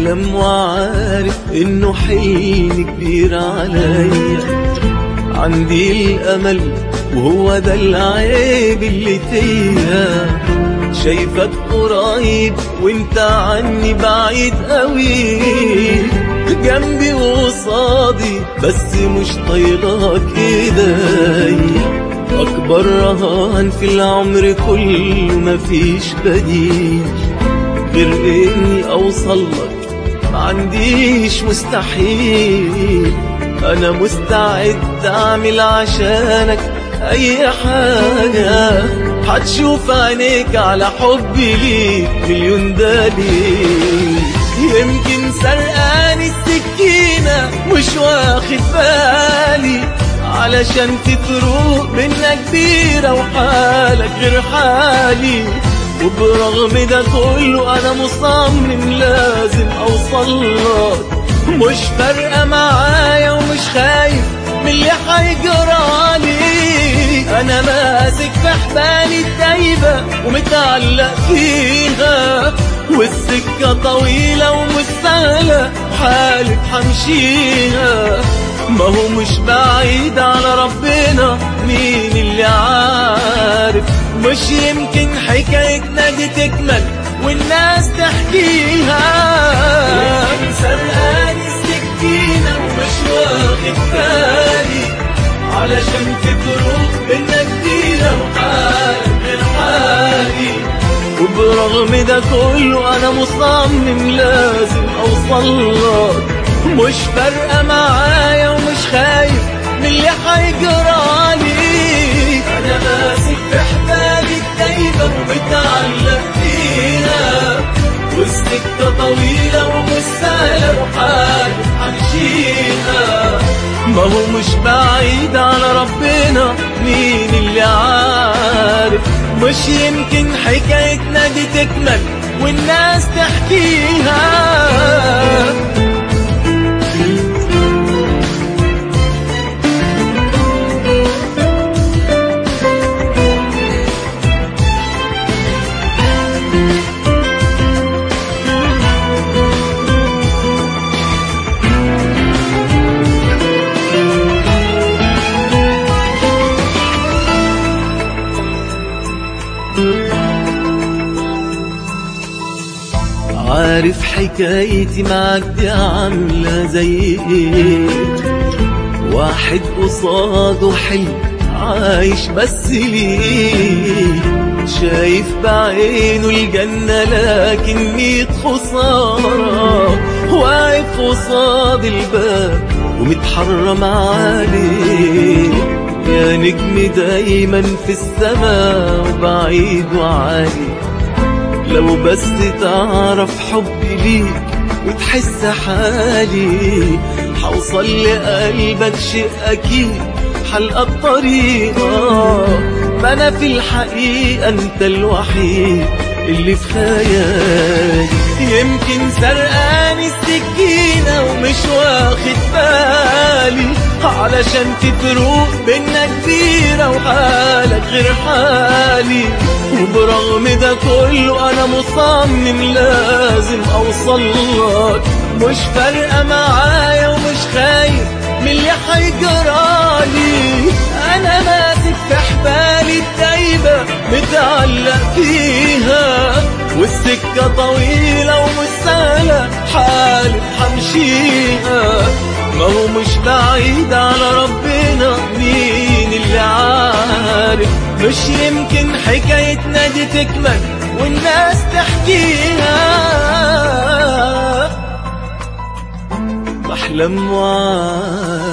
بحلم وعارف انه حلم كبير عليا عندي الامل وهو ده العيب اللي فيا شايفك قريب وانت عني بعيد قوي جنبي وقصادي بس مش طايلك ايديا اكبر رهان في العمر كله مفيش بديل غير اني اوصل لك ما عنديش مستحيل انا مستعد اعمل عشانك اي حاجة هتشوف عينيك على حبي ليك مليون دليل يمكن سرقاني السكينة مش واخد بالي علشان تفروق منا كبيرة وحالك غير حالي وبرغم ده كله انا مصمم لازم اوصل لك مش فارقة معايا ومش خايف من اللي هيجرالي انا ماسك في حبالي الدايبة ومتعلق فيها والسكة طويلة ومش سهلة حالف حمشيها ما هو مش بعيد على ربنا مين اللي عارف مش يمكن حكايتنا دي تكمل والناس تحكيها يمكن سرقاني السكينة ومش واخد بالي علشان تفرق بينا كتيرة وحالك غير حالي وبرغم ده كله انا مصمم لازم اوصل لك مش فارقة معايا ومش خايف من اللي هيجرالي انا ماسك في حبالي الدايبة ومتعلق فيها والسكة طويلة ومش سهلة وحالف همشيها ما هو مش بعيد على ربنا مين اللي عارف مش يمكن حكايتنا دي تكمل والناس تحكيها عارف حكايتي معاك دي عاملة زي ايه واحد قصاده حلم عايش بس ليه شايف بعينه الجنة لكن ميت خسارة واقف قصاد الباب ومتحرم عليه يا نجم دايما في السماء وبعيد وعالي لو بس تعرف حبي ليك وتحس حالي حوصل لقلبك شيء أكيد حلقة الطريقة ما أنا في الحقيقة أنت الوحيد اللي في خيالي يمكن سرقاني السكينة ومش واخد بالي علشان تفروق بينا كبيرة وحالك غير حالي وبرغم ده كله أنا مصمم لازم أوصل لك مش فارقة معايا ومش خايف من اللي هيجرالي أنا ماسك في حبالي الدايبة متعلق فيها والسكة طويلة ومش سهلة حالف حمشيها ما هو مش بعيد على ربنا مين اللي عارف مش يمكن حكايتنا دي تكمل والناس تحكيها بحلم وعارف